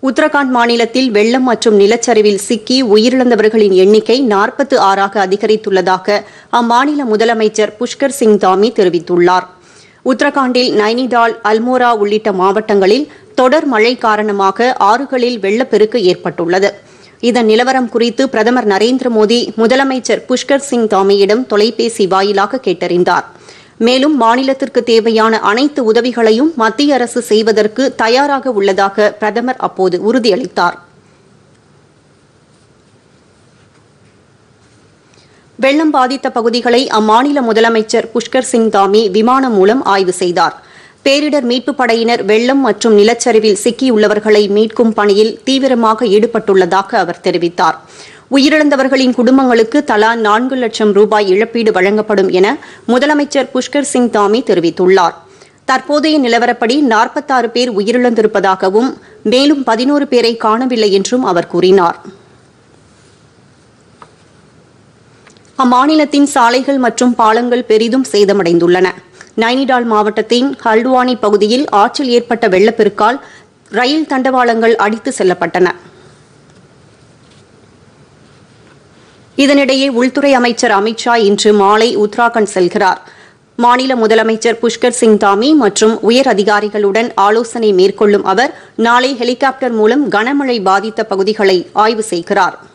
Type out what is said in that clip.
உத்தரகாண்ட் மாநிலத்தில் வெள்ளம் மற்றும் நிலச்சரிவில் சிக்கி உயிரிழந்தவர்களின் எண்ணிக்கை நாற்பத்து ஆறாக அதிகரித்துள்ளதாக அம்மாநில முதலமைச்சர் புஷ்கர் சிங் தாமி தெரிவித்துள்ளார் உத்தரகாண்டில் நைனிடால் அல்மோரா உள்ளிட்ட மாவட்டங்களில் தொடர் மழை காரணமாக ஆறுகளில் வெள்ளப்பெருக்கு ஏற்பட்டுள்ளது இதன் நிலவரம் குறித்து பிரதமர் நரேந்திர மோடி முதலமைச்சர் புஷ்கர் சிங் தாமியிடம் தொலைபேசி வாயிலாக கேட்டறிந்தார் மேலும் மாநிலத்திற்கு தேவையான அனைத்து உதவிகளையும் மத்திய அரசு செய்வதற்கு தயாராக உள்ளதாக பிரதமர் அப்போது உறுதியளித்தார் வெள்ளம் பாதித்த பகுதிகளை அம்மாநில முதலமைச்சர் புஷ்கர் சிங் தாமி விமானம் மூலம் ஆய்வு செய்தார் பேரிடர் மீட்புப் படையினர் வெள்ளம் மற்றும் நிலச்சரிவில் சிக்கியுள்ளவர்களை மீட்கும் பணியில் தீவிரமாக ஈடுபட்டுள்ளதாக அவர் தெரிவித்தார் உயிரிழந்தவர்களின் குடும்பங்களுக்கு தலா நான்கு லட்சம் ரூபாய் இழப்பீடு வழங்கப்படும் என முதலமைச்சர் புஷ்கர் சிங் தாமி தெரிவித்துள்ளார் தற்போதைய நிலவரப்படி நாற்பத்தாறு பேர் உயிரிழந்திருப்பதாகவும் மேலும் பதினோரு பேரை காணவில்லை என்றும் அவர் கூறினார் அம்மாநிலத்தின் சாலைகள் மற்றும் பாலங்கள் பெரிதும் சேதமடைந்துள்ளன நைனிடால் மாவட்டத்தின் ஹல்டுவானி பகுதியில் ஆற்றில் ஏற்பட்ட வெள்ளப்பெருக்கால் ரயில் தண்டவாளங்கள் அடித்து செல்லப்பட்டன இதனிடையே உள்துறை அமைச்சர் அமித்ஷா இன்று மாலை உத்தராகண்ட் செல்கிறார் மாநில முதலமைச்சர் புஷ்கர் சிங் தாமி மற்றும் உயர் அதிகாரிகளுடன் ஆலோசனை மேற்கொள்ளும் அவர் நாளை ஹெலிகாப்டர் மூலம் கனமழை பாதித்த பகுதிகளை ஆய்வு செய்கிறாா்